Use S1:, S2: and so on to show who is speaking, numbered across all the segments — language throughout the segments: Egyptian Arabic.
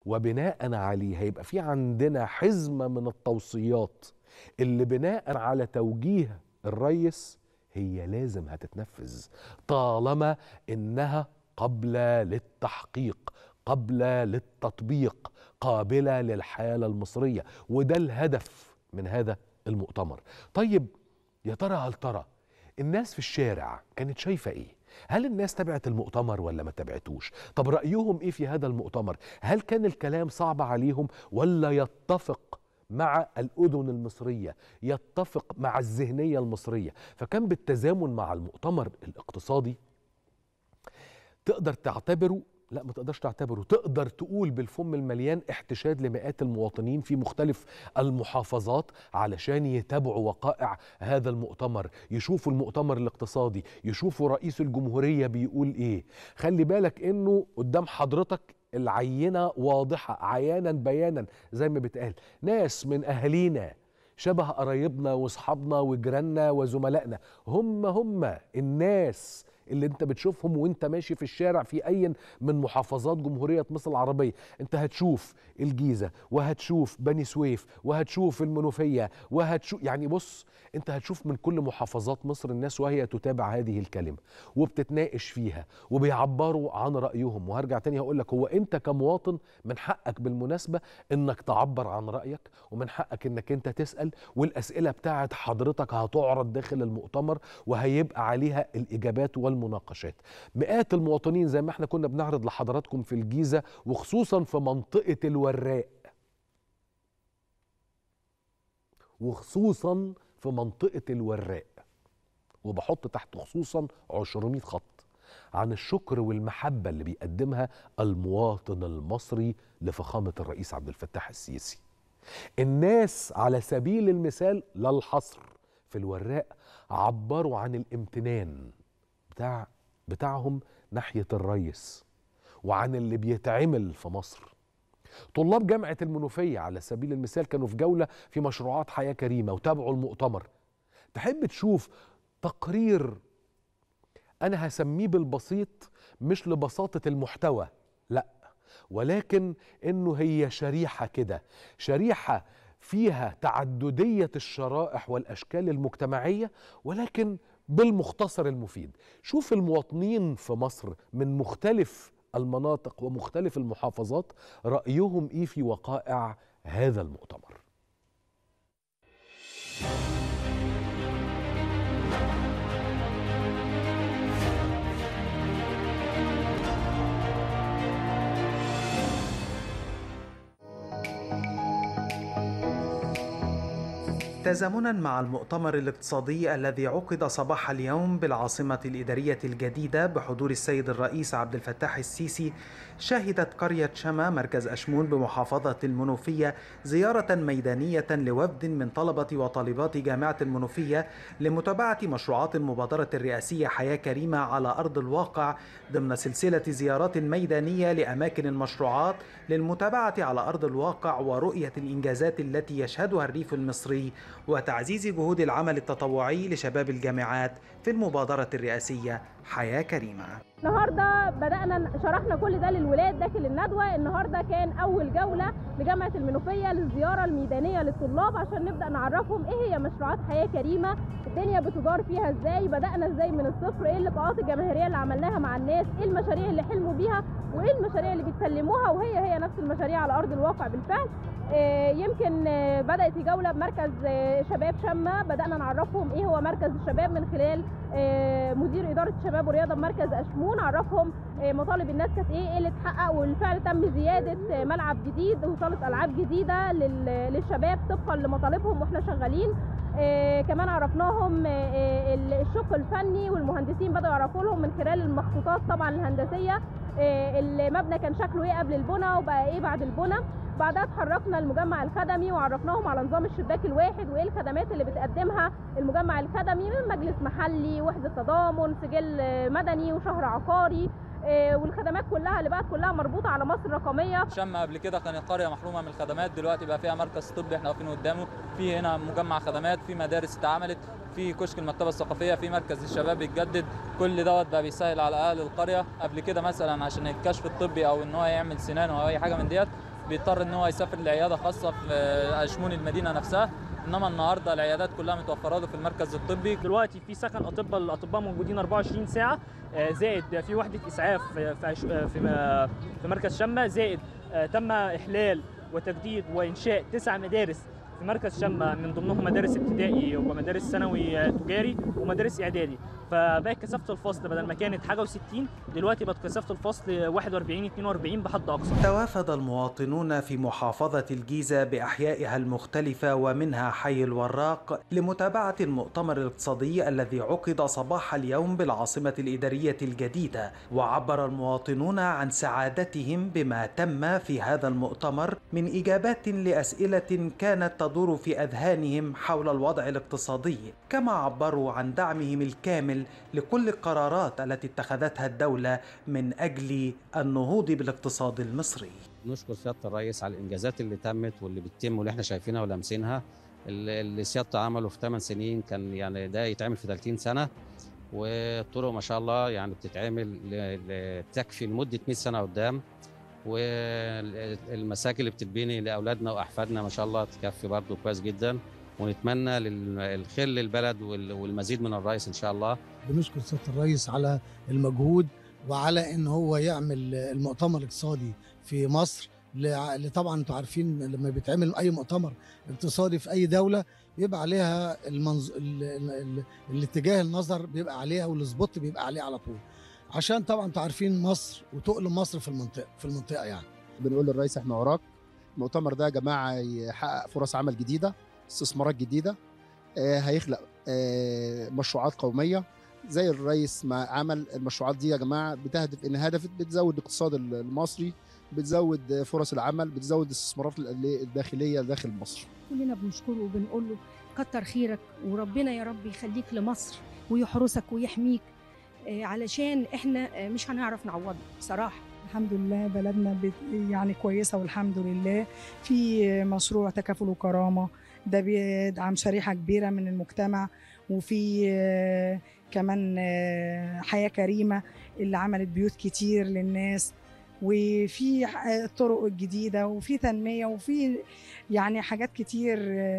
S1: وبناء عليه هيبقى في عندنا حزمة من التوصيات اللي بناء على توجيه الريس هي لازم هتتنفذ طالما انها قابلة للتحقيق قابلة للتطبيق قابلة للحالة المصرية وده الهدف من هذا المؤتمر طيب يا ترى هل ترى الناس في الشارع كانت شايفة ايه هل الناس تبعت المؤتمر ولا ما تبعتوش طب رأيهم ايه في هذا المؤتمر هل كان الكلام صعب عليهم ولا يتفق مع الأذن المصرية يتفق مع الذهنية المصرية فكان بالتزامن مع المؤتمر الاقتصادي تقدر تعتبره لا ما تقدرش تعتبره تقدر تقول بالفم المليان احتشاد لمئات المواطنين في مختلف المحافظات علشان يتابعوا وقائع هذا المؤتمر يشوفوا المؤتمر الاقتصادي يشوفوا رئيس الجمهورية بيقول ايه خلي بالك انه قدام حضرتك العينة واضحة عيانا بيانا زي ما بتقال ناس من أهالينا شبه قرايبنا واصحابنا وجيراننا وزملائنا هم هم الناس اللي انت بتشوفهم وانت ماشي في الشارع في اي من محافظات جمهوريه مصر العربيه انت هتشوف الجيزه وهتشوف بني سويف وهتشوف المنوفيه وهتشوف يعني بص انت هتشوف من كل محافظات مصر الناس وهي تتابع هذه الكلمه وبتتناقش فيها وبيعبروا عن رايهم وهرجع تاني هقول لك هو انت كمواطن من حقك بالمناسبه انك تعبر عن رايك ومن حقك انك انت تسال والاسئله بتاعت حضرتك هتعرض داخل المؤتمر وهيبقى عليها الاجابات والمناقشات مئات المواطنين زي ما احنا كنا بنعرض لحضراتكم في الجيزه وخصوصا في منطقه الوراق وخصوصا في منطقة الوراق وبحط تحت خصوصا 200 خط عن الشكر والمحبة اللي بيقدمها المواطن المصري لفخامة الرئيس عبد الفتاح السيسي الناس على سبيل المثال لا الحصر في الوراق عبروا عن الامتنان بتاع بتاعهم ناحية الرئيس وعن اللي بيتعمل في مصر طلاب جامعة المنوفية على سبيل المثال كانوا في جولة في مشروعات حياة كريمة وتابعوا المؤتمر تحب تشوف تقرير أنا هسميه بالبسيط مش لبساطة المحتوى لا ولكن إنه هي شريحة كده شريحة فيها تعددية الشرائح والأشكال المجتمعية ولكن بالمختصر المفيد شوف المواطنين في مصر من مختلف المناطق ومختلف المحافظات رأيهم إيه في وقائع هذا المؤتمر
S2: تزامنا مع المؤتمر الاقتصادي الذي عقد صباح اليوم بالعاصمة الإدارية الجديدة بحضور السيد الرئيس عبد الفتاح السيسي شهدت قرية شما مركز أشمون بمحافظة المنوفية زيارة ميدانية لوفد من طلبة وطالبات جامعة المنوفية لمتابعة مشروعات المبادرة الرئاسية حياة كريمة على أرض الواقع ضمن سلسلة زيارات ميدانية لأماكن المشروعات للمتابعة على أرض الواقع ورؤية الإنجازات التي يشهدها الريف المصري وتعزيز جهود العمل التطوعي لشباب الجامعات في المبادرة الرئاسية حياة كريمة
S3: النهارده بدأنا شرحنا كل ده للولاد داخل الندوة النهارده كان أول جولة لجامعة المنوفية للزيارة الميدانية للطلاب عشان نبدأ نعرفهم إيه هي مشروعات حياة كريمة الدنيا بتدار فيها إزاي بدأنا إزاي من الصفر إيه اللقاءات الجماهيرية اللي عملناها مع الناس إيه المشاريع اللي حلموا بيها وإيه المشاريع اللي بيتسلموها وهي هي نفس المشاريع على أرض الواقع بالفعل يمكن بدأت الجولة بمركز شباب شمة بدأنا نعرفهم إيه هو مركز الشباب من خلال مدير إدارة الشباب والرياضة بمركز أشمون عرفهم مطالب الناس كانت إيه إيه اللي اتحقق وبالفعل تم زيادة ملعب جديد وصالة ألعاب جديدة للشباب طبقا لمطالبهم وإحنا شغالين كمان عرفناهم الشق الفني والمهندسين بدأوا يعرفوا لهم من خلال المخطوطات طبعا الهندسية المبنى كان شكله ايه قبل البنى وبقى ايه بعد البنى بعدها اتحركنا المجمع الخدمي وعرفناهم على نظام الشباك الواحد وايه الخدمات اللي بتقدمها المجمع الخدمي من مجلس محلي وحده تضامن سجل مدني وشهر عقاري والخدمات كلها اللي بقت كلها مربوطه على مصر الرقميه
S4: شم قبل كده كانت قريه محرومه من الخدمات دلوقتي بقى فيها مركز طبي احنا واقفين قدامه في هنا مجمع خدمات في مدارس اتعملت في كشك المكتبه الثقافيه في مركز الشباب بيتجدد كل دوت بقى بيسهل على اهل القريه قبل كده مثلا عشان الكشف الطبي او ان هو يعمل سنان او اي حاجه من ديت بيضطر ان هو يسافر لعياده خاصه في اشمون المدينه نفسها انما النهارده العيادات كلها متوفره له في المركز الطبي
S5: دلوقتي في سكن اطباء الاطباء موجودين 24 ساعه زائد في وحده اسعاف في في في مركز شمه زائد تم احلال وتجديد وانشاء تسع مدارس في مركز شمة من ضمنهم مدارس ابتدائي ومدارس ثانوي تجاري ومدارس اعدادي فبقت كثافه الفصل بدل ما كانت حاجه و60 دلوقتي بقت كثافه الفصل 41 42 بحد اقصى
S2: توافد المواطنون في محافظه الجيزه باحيائها المختلفه ومنها حي الوراق لمتابعه المؤتمر الاقتصادي الذي عقد صباح اليوم بالعاصمه الاداريه الجديده وعبر المواطنون عن سعادتهم بما تم في هذا المؤتمر من اجابات لاسئله كانت تدور في اذهانهم حول الوضع الاقتصادي كما عبروا عن دعمهم الكامل لكل القرارات التي اتخذتها الدوله من اجل النهوض بالاقتصاد المصري
S6: نشكر سياده الرئيس على الانجازات اللي تمت واللي بتتم واللي احنا شايفينها ولامسينها اللي سيادته عمله في 8 سنين كان يعني ده يتعمل في 30 سنه والطرق ما شاء الله يعني بتتعمل تكفي لمده 100 سنه قدام والمساكن اللي بتتبني لاولادنا واحفادنا ما شاء الله تكفي برضه كويس جدا ونتمنى الخير للبلد والمزيد من الرئيس ان شاء الله
S7: بنشكر سياده الرئيس على المجهود وعلى ان هو يعمل المؤتمر الاقتصادي في مصر اللي طبعا انتوا عارفين لما بيتعمل اي مؤتمر اقتصادي في اي دوله بيبقى عليها المنظ... ال... ال... ال... الاتجاه النظر بيبقى عليها والسبوت بيبقى عليه على طول عشان طبعا انتوا عارفين مصر وتقل مصر في المنطقه في المنطقه يعني
S8: بنقول للرئيس احنا وراك المؤتمر ده يا جماعه يحقق فرص عمل جديده استثمارات جديده آه هيخلق آه مشروعات قوميه زي الرئيس ما عمل المشروعات دي يا جماعه بتهدف ان هدف بتزود الاقتصاد المصري بتزود فرص العمل بتزود الاستثمارات الداخليه داخل مصر
S9: كلنا بنشكره وبنقول له كتر خيرك وربنا يا رب يخليك لمصر ويحرسك ويحميك علشان احنا مش هنعرف نعوضه بصراحه
S10: الحمد لله بلدنا يعني كويسه والحمد لله في مشروع تكافل وكرامه ده بيدعم شريحه كبيره من المجتمع وفي كمان حياه كريمه اللي عملت بيوت كتير للناس وفي الطرق الجديده وفي تنميه وفي يعني حاجات كتير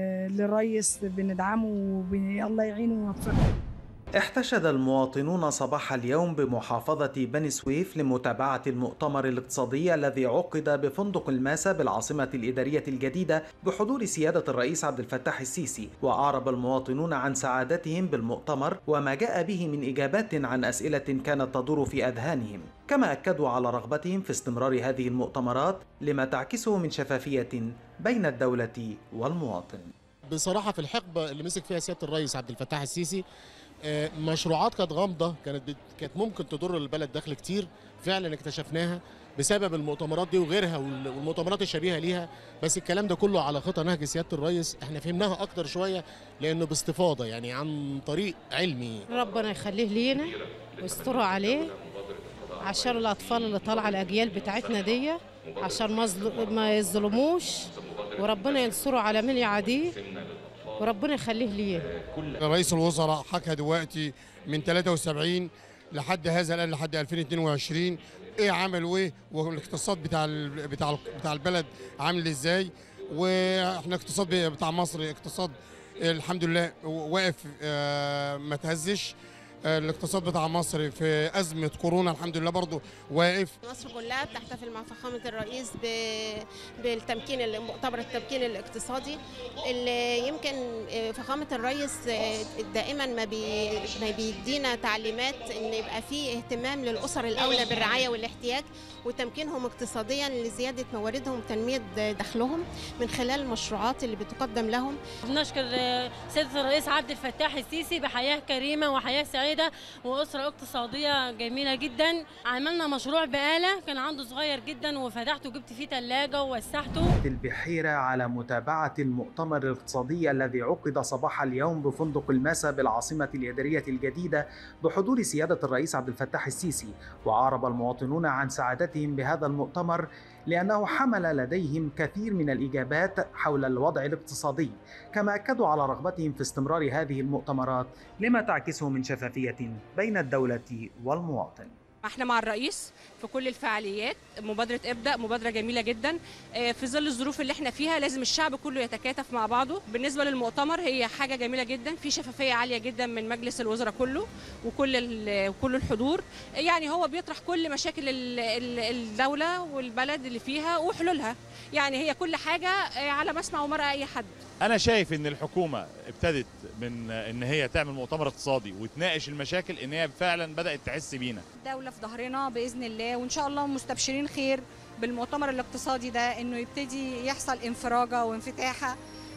S10: للريس بندعمه الله يعينه ويوفقه
S2: احتشد المواطنون صباح اليوم بمحافظة بني سويف لمتابعة المؤتمر الاقتصادي الذي عقد بفندق الماسة بالعاصمة الإدارية الجديدة بحضور سيادة الرئيس عبد الفتاح السيسي وأعرب المواطنون عن سعادتهم بالمؤتمر وما جاء به من إجابات عن أسئلة كانت تدور في أذهانهم كما أكدوا على رغبتهم في استمرار هذه المؤتمرات لما تعكسه من شفافية بين الدولة والمواطن
S11: بصراحة في الحقبة اللي مسك فيها سيادة الرئيس عبد الفتاح السيسي مشروعات كانت غامضه كانت كانت ممكن تضر البلد دخل كتير فعلا اكتشفناها بسبب المؤتمرات دي وغيرها والمؤتمرات الشبيهه ليها بس الكلام ده كله على خطى نهج سياده الرئيس احنا فهمناها اكتر شويه لانه باستفاضه يعني عن طريق علمي
S12: ربنا يخليه لينا ويسترها عليه عشان الاطفال اللي طالعه الاجيال بتاعتنا دي عشان ما ما يظلموش وربنا ينصره على من يعاديه وربنا يخليه ليه
S13: رئيس الوزراء حكى دلوقتي من 73 لحد هذا الان لحد 2022 ايه عمل وايه والاقتصاد بتاع بتاع بتاع البلد عامل ازاي واحنا اقتصاد بتاع مصر اقتصاد الحمد لله واقف ما تهزش الاقتصاد بتاع مصر في أزمة كورونا الحمد لله برضه واقف
S14: مصر كلها بتحتفل مع فخامة الرئيس بالتمكين مؤتمر التمكين الاقتصادي اللي يمكن فخامة الرئيس دائما ما, بي ما بيدينا تعليمات ان يبقى في اهتمام للأسر الأولى بالرعاية والاحتياج وتمكينهم اقتصاديا لزيادة مواردهم وتنمية دخلهم من خلال المشروعات اللي بتقدم لهم
S15: بنشكر سيادة الرئيس عبد الفتاح السيسي بحياة كريمة وحياة سعيدة سعيدة وأسرة اقتصادية جميلة جدا عملنا مشروع بقالة كان عنده صغير جدا وفتحته وجبت فيه ثلاجة ووسعته
S2: البحيرة على متابعة المؤتمر الاقتصادي الذي عقد صباح اليوم بفندق الماسة بالعاصمة الإدارية الجديدة بحضور سيادة الرئيس عبد الفتاح السيسي وعارب المواطنون عن سعادتهم بهذا المؤتمر لأنه حمل لديهم كثير من الإجابات حول الوضع الاقتصادي كما أكدوا على رغبتهم في استمرار هذه المؤتمرات لما تعكسه من شفافية بين الدولة والمواطن
S16: احنا مع الرئيس في كل الفعاليات مبادرة ابدأ مبادرة جميلة جدا آه، في ظل الظروف اللي احنا فيها لازم الشعب كله يتكاتف مع بعضه بالنسبة للمؤتمر هي حاجة جميلة جدا في شفافية عالية جدا من مجلس الوزراء كله وكل ال- وكل الحضور يعني هو بيطرح كل مشاكل ال- ال- الدولة والبلد اللي فيها وحلولها يعني هي كل حاجة آه، على مسمع ومرأى أي حد
S17: انا شايف ان الحكومه ابتدت من ان هي تعمل مؤتمر اقتصادي وتناقش المشاكل ان هي فعلا بدات تحس بينا
S18: الدولة في ظهرنا بإذن الله وإن شاء الله مستبشرين خير بالمؤتمر الاقتصادي ده إنه يبتدي يحصل انفراجة وانفتاحة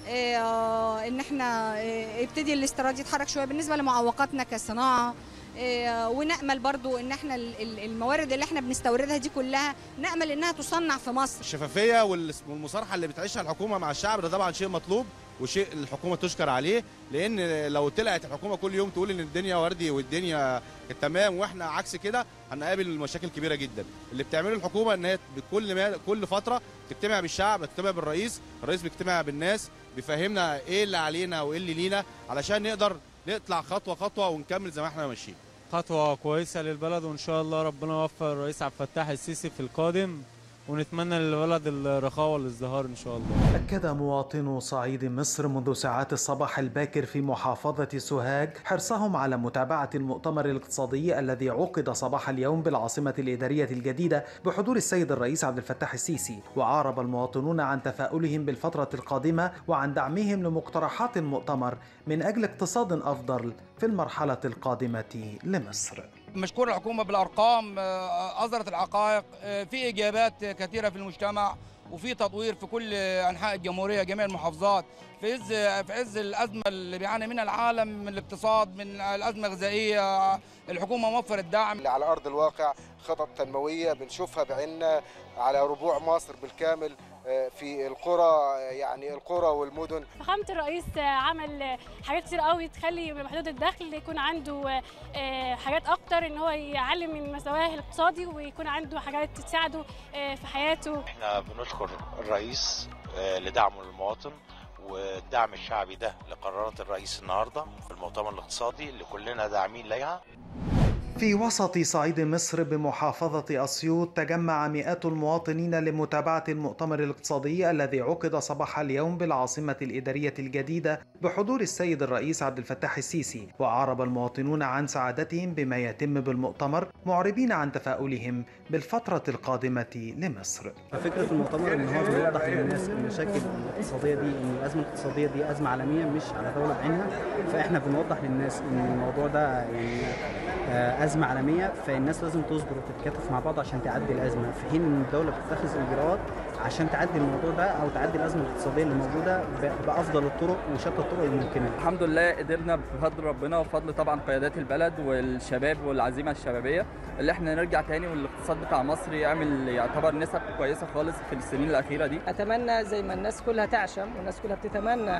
S18: آه، إن إحنا آه، يبتدي الاستيراد يتحرك شوية بالنسبة لمعوقاتنا كصناعة آه، ونأمل برضو إن إحنا ال- ال- الموارد اللي إحنا بنستوردها دي كلها نأمل إنها تصنع في مصر
S19: الشفافيه وال- والمصارحه اللي بتعيشها الحكومه مع الشعب ده طبعا شيء مطلوب وشيء الحكومه تشكر عليه لان لو طلعت الحكومه كل يوم تقول ان الدنيا وردي والدنيا تمام واحنا عكس كده هنقابل مشاكل كبيره جدا اللي بتعمله الحكومه ان هي بكل ما كل فتره تجتمع بالشعب تجتمع بالرئيس الرئيس بيجتمع بالناس بيفهمنا ايه اللي علينا وايه اللي لينا علشان نقدر نطلع خطوه خطوه ونكمل زي ما احنا ماشيين
S20: خطوة كويسة للبلد وإن شاء الله ربنا يوفق الرئيس عبد الفتاح السيسي في القادم ونتمنى للبلد الرخاء والازدهار إن شاء الله
S2: أكد مواطنو صعيد مصر منذ ساعات الصباح الباكر في محافظة سوهاج حرصهم على متابعة المؤتمر الاقتصادي الذي عقد صباح اليوم بالعاصمة الإدارية الجديدة بحضور السيد الرئيس عبد الفتاح السيسي وعارب المواطنون عن تفاؤلهم بالفترة القادمة وعن دعمهم لمقترحات المؤتمر من أجل اقتصاد أفضل في المرحلة القادمة لمصر
S21: مشكور الحكومة بالأرقام آه، أظهرت الحقائق آه، في إجابات كثيرة في المجتمع وفي تطوير في كل أنحاء الجمهورية جميع المحافظات في عز في عز الأزمة اللي بيعاني منها العالم من الاقتصاد من الأزمة الغذائية الحكومة موفرت دعم
S22: اللي على ارض الواقع خطط تنمويه بنشوفها بعيننا على ربوع مصر بالكامل آه، في القرى آه، يعني القرى والمدن
S23: فخامة الرئيس عمل حاجات كتير قوي تخلي محدود الدخل يكون عنده آه، حاجات اكتر ان هو يعلم من مستواه الاقتصادي ويكون عنده حاجات تساعده آه، في حياته
S24: احنا بنشكر الرئيس آه، لدعمه للمواطن والدعم الشعبي ده لقرارات الرئيس النهارده في المؤتمر الاقتصادي اللي كلنا داعمين ليها
S2: في وسط صعيد مصر بمحافظة أسيوط تجمع مئات المواطنين لمتابعة المؤتمر الاقتصادي الذي عقد صباح اليوم بالعاصمة الإدارية الجديدة بحضور السيد الرئيس عبد الفتاح السيسي وعرب المواطنون عن سعادتهم بما يتم بالمؤتمر معربين عن تفاؤلهم بالفترة القادمة لمصر
S25: فكرة المؤتمر ان هو بيوضح للناس المشاكل الاقتصادية دي ان الازمة الاقتصادية دي ازمة عالمية مش على دولة بعينها فاحنا بنوضح للناس ان الموضوع ده يعني آه، ازمة عالمية فالناس لازم تصبر وتتكاتف مع بعض عشان تعدي الازمة في حين ان الدولة بتتخذ اجراءات عشان تعدي الموضوع ده او تعدي الازمة الاقتصادية اللي موجودة ب- بافضل الطرق وشتى الطرق الممكنة
S26: الحمد لله قدرنا بفضل ربنا وبفضل طبعا قيادات البلد والشباب والعزيمه الشبابيه اللي احنا نرجع تاني والاقتصاد بتاع مصر يعمل يعتبر نسب كويسه خالص في السنين الاخيره دي
S27: اتمنى زي ما الناس كلها تعشم والناس كلها بتتمنى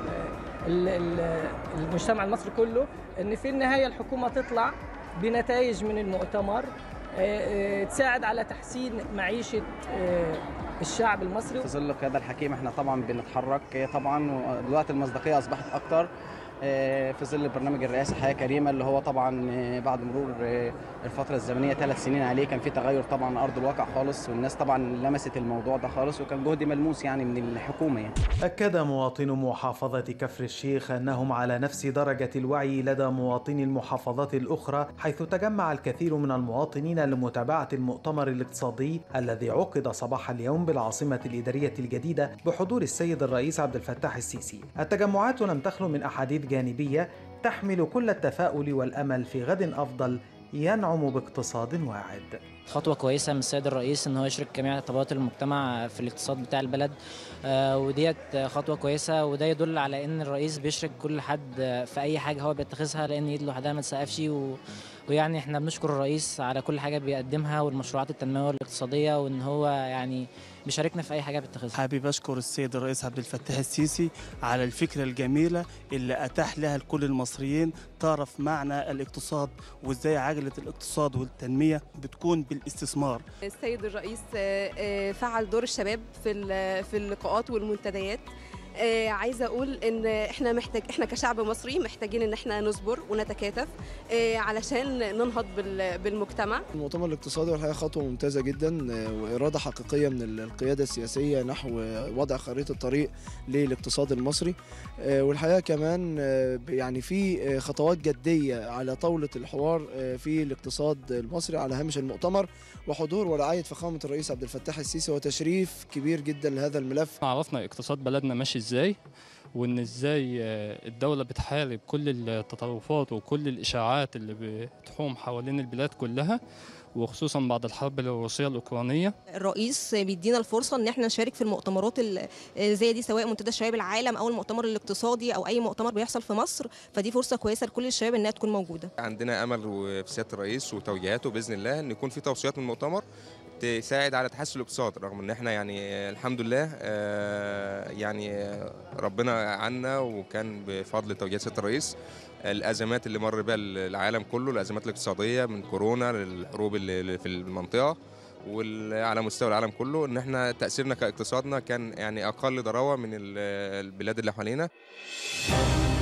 S27: ال- ال- المجتمع المصري كله ان في النهايه الحكومه تطلع بنتائج من المؤتمر آه، آه، تساعد على تحسين معيشه آه، الشعب المصري
S25: في ظل القيادة الحكيمة احنا طبعا بنتحرك طبعا دلوقتي المصداقية اصبحت اكتر آه، في ظل برنامج الرئاسة حياة كريمة اللي هو طبعا آه، بعد مرور آه، الفترة الزمنية ثلاث سنين عليه كان في تغير طبعا على أرض الواقع خالص والناس طبعا لمست الموضوع ده خالص وكان جهد ملموس يعني من الحكومة يعني
S2: أكد مواطن محافظة كفر الشيخ أنهم على نفس درجة الوعي لدى مواطني المحافظات الأخرى حيث تجمع الكثير من المواطنين لمتابعة المؤتمر الاقتصادي الذي عقد صباح اليوم بالعاصمة الإدارية الجديدة بحضور السيد الرئيس عبد الفتاح السيسي التجمعات لم تخلو من أحاديث جانبية تحمل كل التفاؤل والأمل في غد أفضل ينعم باقتصاد واعد
S28: خطوة كويسة من السيد الرئيس إن هو يشرك جميع طبقات المجتمع في الاقتصاد بتاع البلد آه، وديت خطوة كويسة وده يدل على إن الرئيس بيشرك كل حد في أي حاجة هو بيتخذها لأن إيد لوحدها ما تسقفش و... ويعني إحنا بنشكر الرئيس على كل حاجة بيقدمها والمشروعات التنموية الاقتصادية وإن هو يعني بيشاركنا في أي حاجة بيتخذها
S29: حابب أشكر السيد الرئيس عبد الفتاح السيسي على الفكرة الجميلة اللي أتاح لها لكل المصريين تعرف معنى الاقتصاد وإزاي عجلة الاقتصاد والتنمية بتكون بالاستثمار
S30: السيد الرئيس آه، آه، فعل دور الشباب في ال- في اللقاءات والمنتديات
S1: آه عايزه اقول ان احنا محتاج احنا كشعب مصري محتاجين ان احنا نصبر ونتكاتف آه علشان ننهض بال- بالمجتمع
S3: المؤتمر الاقتصادي والحقيقه خطوه ممتازه جدا آه، واراده حقيقيه من ال- القياده السياسيه نحو وضع خريطه الطريق للاقتصاد المصري آه، والحقيقه كمان آه، ب- يعني في آه، خطوات جديه على طاوله الحوار آه، في الاقتصاد المصري على هامش المؤتمر وحضور ورعايه فخامه الرئيس عبد الفتاح السيسي وتشريف كبير جدا لهذا الملف
S4: عرفنا اقتصاد بلدنا ماشي ازاي وان ازاي آه، الدولة بتحارب كل التطرفات وكل الاشاعات اللي بتحوم حوالين البلاد كلها وخصوصا بعد الحرب الروسية الأوكرانية
S5: الرئيس بيدينا الفرصه ان احنا نشارك في المؤتمرات ال- زي دي سواء منتدى شباب العالم او المؤتمر الاقتصادي او اي مؤتمر بيحصل في مصر فدي فرصه كويسه لكل الشباب انها تكون موجوده
S6: عندنا امل في سياده الرئيس وتوجيهاته باذن الله ان يكون في توصيات من المؤتمر تساعد على تحسن الاقتصاد رغم ان احنا يعني الحمد لله آه، يعني آه، ربنا عنا وكان بفضل توجيهات سياده الرئيس الازمات اللي مر بها العالم كله الازمات الاقتصاديه من كورونا للحروب اللي اللي في المنطقه وعلى مستوى العالم كله ان احنا تاثيرنا كاقتصادنا كان يعني اقل ضراوه من ال- البلاد اللي حوالينا